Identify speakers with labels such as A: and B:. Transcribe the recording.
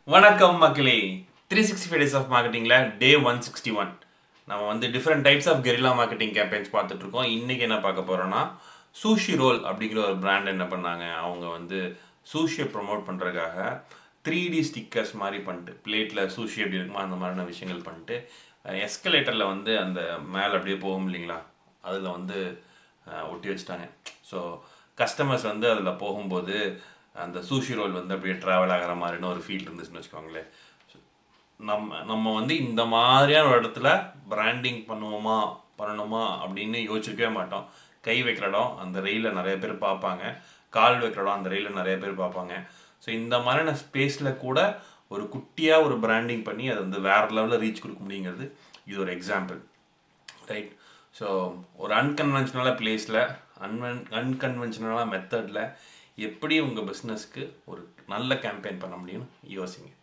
A: வணக்கம் மக்களே three sixty five days of மார்க்கெட்டிங்கில் டே ஒன் சிக்ஸ்டி ஒன் நம்ம வந்து different types of guerrilla marketing campaigns பார்த்துட்டு இருக்கோம் இன்றைக்கி என்ன பார்க்க போகிறோன்னா சூஷி ரோல் அப்படிங்கிற ஒரு பிராண்ட் என்ன பண்ணாங்க அவங்க வந்து சூஷியை ப்ரொமோட் பண்ணுறதுக்காக த்ரீ டி ஸ்டிக்கர்ஸ் மாதிரி பண்ணிட்டு பிளேட்டில் சூஷி எப்படி இருக்குமோ அந்த மாதிரியான விஷயங்கள் பண்ணிட்டு எஸ்கலேட்டரில் வந்து அந்த மேலே அப்படியே போகும் இல்லைங்களா அதில் வந்து அஹ், ஒட்டி வச்சுட்டாங்க ஸோ கஸ்டமர்ஸ் வந்து அதில் போகும்போது அந்த சூஷி ரோல் வந்து அப்படியே ட்ராவல் ஆகிற மாதிரின்னு ஒரு ஃபீல் இருந்துச்சுன்னு வச்சுக்கோங்களேன் நம்ம நம்ம வந்து இந்த மாதிரியான ஒரு இடத்துல பிராண்டிங் பண்ணுவோமா பண்ணணுமா அப்படின்னு யோசிச்சிருக்கவே மாட்டோம் கை வைக்கிற இடம் அந்த ரயிலில் நிறைய பேர் பார்ப்பாங்க கால் வைக்கிற இடம் அந்த ரயிலில் நிறைய பேர் பார்ப்பாங்க ஸோ இந்த மாதிரியான ஸ்பேஸில் கூட ஒரு குட்டியாக ஒரு பிராண்டிங் பண்ணி அது வந்து வேறு லெவலில் ரீச் கொடுக்க முடியுங்கிறது இது ஒரு எக்ஸாம்பிள் ரைட் ஸோ ஒரு அன்கன்வென்ஷனலாக பிளேஸில் அன்வென் அன்கன்வென்ஷனலாக மெத்தடில் எப்படி உங்கள் பிஸ்னஸ்க்கு ஒரு நல்ல கேம்பெயின் பண்ண முடியும்னு யோசிங்க